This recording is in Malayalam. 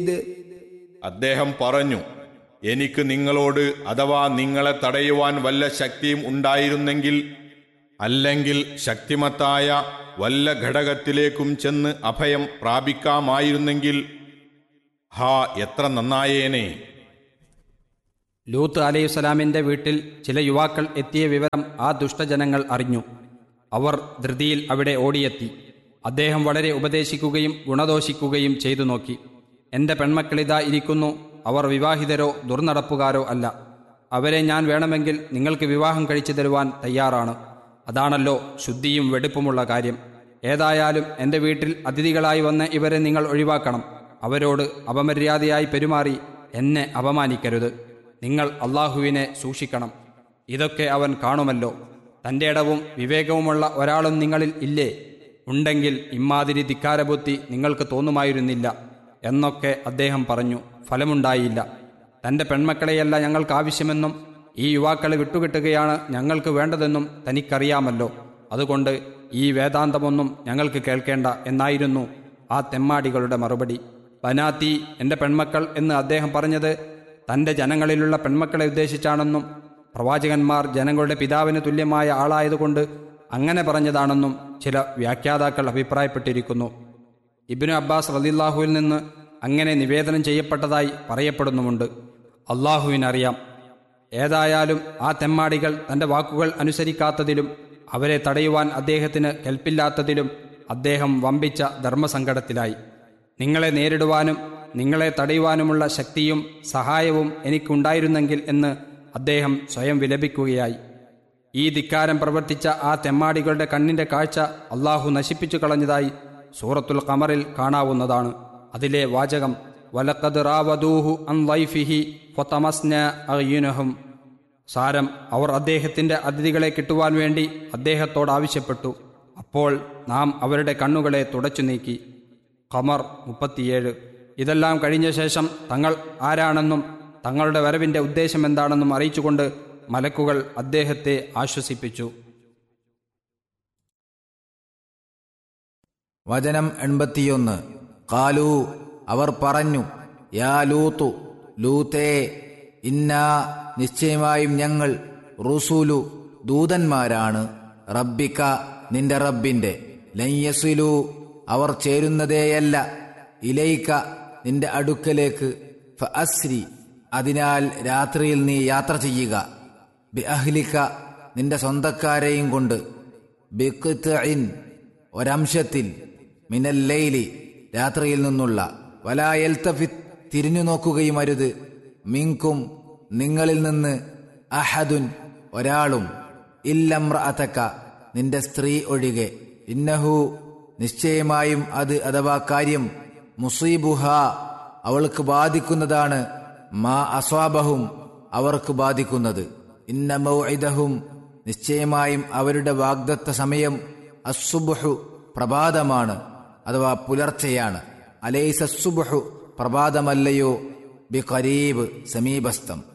അദ്ദേഹം പറഞ്ഞു എനിക്ക് നിങ്ങളോട് അഥവാ നിങ്ങളെ തടയുവാൻ വല്ല ശക്തിയും ഉണ്ടായിരുന്നെങ്കിൽ അല്ലെങ്കിൽ ശക്തിമത്തായ വല്ല ഘടകത്തിലേക്കും ചെന്ന് അഭയം പ്രാപിക്കാമായിരുന്നെങ്കിൽ ഹാ എത്ര നന്നായേനെ ലൂത്ത് അലൈഹിസ്സലാമിന്റെ വീട്ടിൽ ചില യുവാക്കൾ എത്തിയ വിവരം ആ ദുഷ്ടജനങ്ങൾ അറിഞ്ഞു അവർ ധൃതിയിൽ അവിടെ ഓടിയെത്തി അദ്ദേഹം വളരെ ഉപദേശിക്കുകയും ഗുണദോഷിക്കുകയും ചെയ്തു നോക്കി എന്റെ പെൺമക്കളിതാ ഇരിക്കുന്നു അവർ വിവാഹിതരോ ദുർനടപ്പുകാരോ അല്ല അവരെ ഞാൻ വേണമെങ്കിൽ നിങ്ങൾക്ക് വിവാഹം കഴിച്ചു തരുവാൻ തയ്യാറാണ് അതാണല്ലോ ശുദ്ധിയും വെടുപ്പുമുള്ള കാര്യം ഏതായാലും എൻ്റെ വീട്ടിൽ അതിഥികളായി വന്ന ഇവരെ നിങ്ങൾ ഒഴിവാക്കണം അവരോട് അപമര്യാദയായി പെരുമാറി എന്നെ അപമാനിക്കരുത് നിങ്ങൾ അള്ളാഹുവിനെ സൂക്ഷിക്കണം ഇതൊക്കെ അവൻ കാണുമല്ലോ തൻ്റെ ഇടവും വിവേകവുമുള്ള ഒരാളും നിങ്ങളിൽ ഇല്ലേ ഉണ്ടെങ്കിൽ ഇമ്മാതിരി ധിക്കാരബുദ്ധി നിങ്ങൾക്ക് തോന്നുമായിരുന്നില്ല എന്നൊക്കെ അദ്ദേഹം പറഞ്ഞു ഫലമുണ്ടായില്ല തന്റെ പെൺമക്കളെയല്ല ഞങ്ങൾക്ക് ആവശ്യമെന്നും ഈ യുവാക്കളെ വിട്ടുകിട്ടുകയാണ് ഞങ്ങൾക്ക് വേണ്ടതെന്നും തനിക്കറിയാമല്ലോ അതുകൊണ്ട് ഈ വേദാന്തമൊന്നും ഞങ്ങൾക്ക് കേൾക്കേണ്ട എന്നായിരുന്നു ആ തെമ്മാടികളുടെ മറുപടി ബനാത്തി എന്റെ പെൺമക്കൾ എന്ന് അദ്ദേഹം പറഞ്ഞത് തന്റെ ജനങ്ങളിലുള്ള പെൺമക്കളെ ഉദ്ദേശിച്ചാണെന്നും പ്രവാചകന്മാർ ജനങ്ങളുടെ പിതാവിന് തുല്യമായ ആളായതുകൊണ്ട് അങ്ങനെ പറഞ്ഞതാണെന്നും ചില വ്യാഖ്യാതാക്കൾ അഭിപ്രായപ്പെട്ടിരിക്കുന്നു ഇബിനു അബ്ബാസ് റലില്ലാഹുവിൽ നിന്ന് അങ്ങനെ നിവേദനം ചെയ്യപ്പെട്ടതായി പറയപ്പെടുന്നുമുണ്ട് അള്ളാഹുവിനറിയാം ഏതായാലും ആ തെമ്മാടികൾ തന്റെ വാക്കുകൾ അനുസരിക്കാത്തതിലും അവരെ തടയുവാൻ അദ്ദേഹത്തിന് കെൽപ്പില്ലാത്തതിലും അദ്ദേഹം വമ്പിച്ച ധർമ്മസങ്കടത്തിലായി നിങ്ങളെ നേരിടുവാനും നിങ്ങളെ തടയുവാനുമുള്ള ശക്തിയും സഹായവും എനിക്കുണ്ടായിരുന്നെങ്കിൽ എന്ന് അദ്ദേഹം സ്വയം വിലപിക്കുകയായി ഈ ധിക്കാരം പ്രവർത്തിച്ച ആ തെമ്മാടികളുടെ കണ്ണിന്റെ കാഴ്ച അള്ളാഹു നശിപ്പിച്ചു കളഞ്ഞതായി സൂറത്തുൽ ഖമറിൽ കാണാവുന്നതാണ് അതിലെ വാചകം വലക്കത് റാവദൂഹു അൻ വൈഫിഹി ഫൊത്തമസ്ന അയ്യുനഹും സാരം അവർ അദ്ദേഹത്തിന്റെ അതിഥികളെ കിട്ടുവാൻ വേണ്ടി അദ്ദേഹത്തോട് ആവശ്യപ്പെട്ടു അപ്പോൾ നാം അവരുടെ കണ്ണുകളെ തുടച്ചു നീക്കി ഖമർ മുപ്പത്തിയേഴ് ഇതെല്ലാം കഴിഞ്ഞ ശേഷം തങ്ങൾ ആരാണെന്നും തങ്ങളുടെ വരവിന്റെ ഉദ്ദേശം എന്താണെന്നും അറിയിച്ചുകൊണ്ട് മലക്കുകൾ അദ്ദേഹത്തെ ആശ്വസിപ്പിച്ചു വചനം എൺപത്തിയൊന്ന് കാലു അവർ പറഞ്ഞു യാ ലൂത്തു ലൂത്തേ ഇന്നാ നിശ്ചയമായും ഞങ്ങൾ റുസൂലു ദൂതന്മാരാണ് റബ്ബിക്ക നിന്റെ റബ്ബിന്റെ ലയ്യസിലു അവർ ചേരുന്നതേയല്ല ഇലയിക്ക നിന്റെ അടുക്കലേക്ക് ഫ അസ്രി അതിനാൽ രാത്രിയിൽ നീ യാത്ര ചെയ്യുക ബി അഹ്ലിക്ക നിന്റെ സ്വന്തക്കാരെയും കൊണ്ട് ബിഖ്തഇൻ ഒരംശത്തിൽ മിനല്ലൈലി രാത്രിയിൽ നിന്നുള്ള വലായൽത്തഫിത് തിരിഞ്ഞു നോക്കുകയും അരുത് മിങ്കും നിങ്ങളിൽ നിന്ന് അഹദുൻ ഒരാളും ഇല്ലമ്ര അതക്ക നിന്റെ സ്ത്രീ ഒഴികെ ഇന്നഹു നിശ്ചയമായും അത് അഥവാ കാര്യം മുസീബുഹ അവൾക്ക് ബാധിക്കുന്നതാണ് മാ അസ്വാബഹും അവർക്ക് ബാധിക്കുന്നത് ഇന്ന മൗഇദഹും നിശ്ചയമായും അവരുടെ വാഗ്ദത്ത സമയം അസുബുഹു പ്രഭാതമാണ് അഥവാ പുലർച്ചെയാണ് അലൈസ സുബുഹു പ്രഭാതമല്ലയോ ബി ഖരീബ് സമീപസ്ഥം